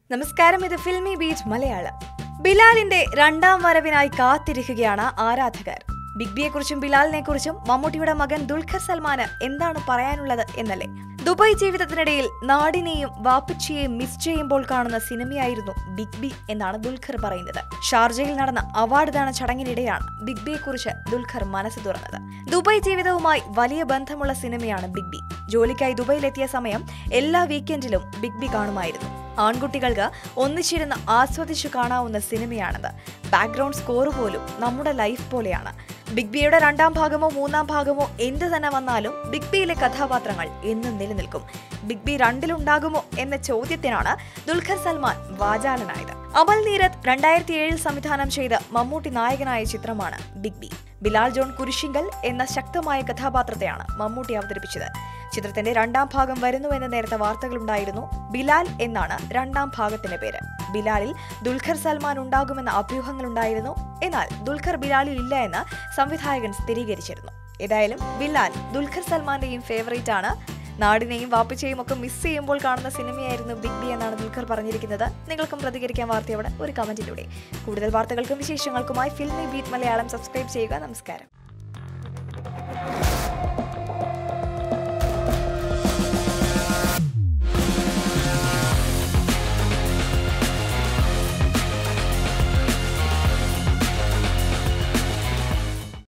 നമസ്കാരം ഇത് filmy beach Malayalam ബിലാലിന്റെ രണ്ടാം വരവിനായി കാത്തിരിക്കുകയാണ് ആരാധകർ ബിഗ് ബിയെ കുറിച്ചും ബിലാലിനെ കുറിച്ചും മമ്മൂട്ടിയുടെ മകൻ ദുൽഖർ സൽമാന് എന്താണ് പറയാനുള്ളത് എന്നല്ലേ ദുബായ് ജീവിതത്തിനിടയിൽ നാടിനെയും വാപ്പച്ചിയെയും മിസ് ചെയ്യുമ്പോൾ കാണുന്ന സിനിമയായിരുന്നു ബിഗ് ബി എന്നാണ് ദുൽഖർ പറയുന്നത് ഷാർജയിൽ നടന്ന അവാർഡ് ദാന ചടങ്ങിനിടെയാണ് ബിഗ് ബിയെ കുറിച്ച് ദുൽഖർ മനസ്സ് തുറന്നത് ദുബായ് ജീവിതവുമായി വലിയ ബന്ധമുള്ള സിനിമയാണ് ബിഗ് ബി ജോലിക്കായി ദുബൈയിലെത്തിയ സമയം എല്ലാ വീക്കെൻഡിലും ബിഗ് ബി കാണുമായിരുന്നു ആൺകുട്ടികൾക്ക് ഒന്നിച്ചിരുന്ന് ആസ്വദിച്ചു കാണാവുന്ന സിനിമയാണത് ബാക്ക്ഗ്രൗണ്ട് സ്കോർ പോലും നമ്മുടെ ലൈഫ് പോലെയാണ് ബിഗ് ബിയുടെ രണ്ടാം ഭാഗമോ മൂന്നാം ഭാഗമോ എന്ത് തന്നെ വന്നാലും ബിഗ് ബിയിലെ കഥാപാത്രങ്ങൾ എന്നും നിലനിൽക്കും ബിഗ് ബി രണ്ടിലുണ്ടാകുമോ എന്ന ചോദ്യത്തിനാണ് ദുൽഖർ സൽമാൻ വാചാലനായത് അമൽ നീരത് രണ്ടായിരത്തി ഏഴിൽ സംവിധാനം ചെയ്ത മമ്മൂട്ടി നായകനായ ചിത്രമാണ് Big B Bilal John Kurishinkal എന്ന ശക്തമായ കഥാപാത്രത്തെയാണ് മമ്മൂട്ടി അവതരിപ്പിച്ചത് ചിത്രത്തിന്റെ രണ്ടാം ഭാഗം വരുന്നുവെന്ന് നേരത്തെ വാർത്തകളുണ്ടായിരുന്നു ബിലാൽ എന്നാണ് രണ്ടാം ഭാഗത്തിന്റെ പേര് ബിലാലിൽ ദുൽഖർ സൽമാൻ ഉണ്ടാകുമെന്ന അഭ്യൂഹങ്ങളുണ്ടായിരുന്നു എന്നാൽ ദുൽഖർ ബിലാലിൽ ഇല്ല എന്ന് സംവിധായകൻ സ്ഥിരീകരിച്ചിരുന്നു ഏതായാലും ബിലാൽ ദുൽഖർ സൽമാന്റെയും ഫേവറേറ്റ് ആണ് നാടിനെയും വാപ്പിച്ചയും ഒക്കെ മിസ് ചെയ്യുമ്പോൾ കാണുന്ന സിനിമയായിരുന്നു ബിഗ് ബി എന്നാണ് ദുൽഖർ പറഞ്ഞിരിക്കുന്നത് നിങ്ങൾക്കും പ്രതികരിക്കാൻ വാർത്തയോടെ ഒരു കമന്റിലൂടെ കൂടുതൽ വാർത്തകൾക്കും വിശേഷങ്ങൾക്കുമായി ഫിൽമി ബീറ്റ് മലയാളം സബ്സ്ക്രൈബ് ചെയ്യുക നമസ്കാരം